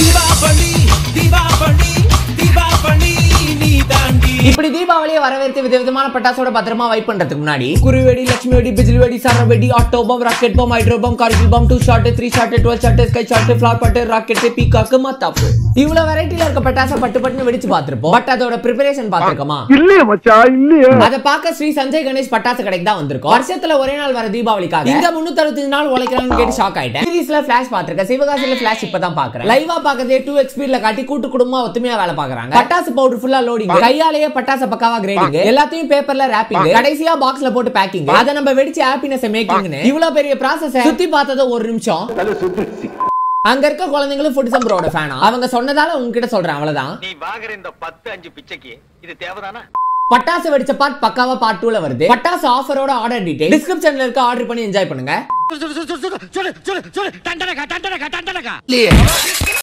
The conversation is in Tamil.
தீபாவளி தீபாவளி தீபாவளி நீ தாண்டி இப்படி தீபாவளியை வரவேற்று விதவிதமான பட்டாசோட பத்திரமா வைப் பண்றதுக்கு முன்னாடி குருவெடி லட்சுமி வெடி பிஜிலி வெடி சர வெடி ஆட்டோ பம் ராக்கெட் பம் hydro bomb Kargil bomb two shot three shot twelve shot sky shot flower pot rocket peacock மத்தாப்பு இவ்வளவு வெரைட்டில இருக்க பட்டாசை பட்டு பட்டுன்னு வெடிச்சு பார்த்திருப்போம் பட் அதோட ப்ரிப்பரேஷன் பார்த்திருக்கோமா இல்லையே மச்சான் இல்லையே அத பார்க்க ஸ்ரீ சஞ்சய் கணேஷ் பட்டாசு கடைக்கு தான் வந்திருக்கோம் வருஷத்துல ஒரே நாள் வர தீபாவளிக்காக இந்த முன்னூத்தி நாள் உழைக்கிறாங்கன்னு கேட்டு ஷாக் ஆயிட்டேன் சீரிஸ்ல பிளாஷ் பாத்திருக்கேன் சிவகாசியில பிளாஷ் இப்பதான் பாக்குறேன் லைவா பாக்கதே டூ எக்ஸ் ஸ்பீட்ல காட்டி கூட்டு குடும்பமா ஒத்துமையா வேலை பாக்குறாங்க பட்டாசு பவுடர் ஃபுல்லா லோடிங் கையாலேயே பட்டாசு பக்காவா கிரேடிங் எல்லாத்தையும் பேப்பர்ல ரேப்பிங் கடைசியா பாக்ஸ்ல போட்டு பேக்கிங் அத நம்ம வெடிச்சு ஹாப்பினஸ் மேக்கிங்னு இவ்வளவு பெரிய ப்ராசஸ் சுத்தி பார்த்தது ஒரு நிமிஷம் அங்க இருக்க குழந்தைங்களும் ஃபுட் சம்பரோட ஃபேனா அவங்க சொன்னதால உங்ககிட்ட சொல்றேன் அவ்வளவுதான் நீ வாங்குற இந்த பத்து அஞ்சு பிச்சைக்கு இது தேவைதானா பட்டாசு வெடிச்ச பார்ட் பக்காவா பார்ட் டூல வருது பட்டாசு ஆஃபரோட ஆர்டர் டீடைல் டிஸ்கிரிப்ஷன்ல இருக்க ஆர்டர் பண்ணி என்ஜாய் பண்ணுங்க இல்லையே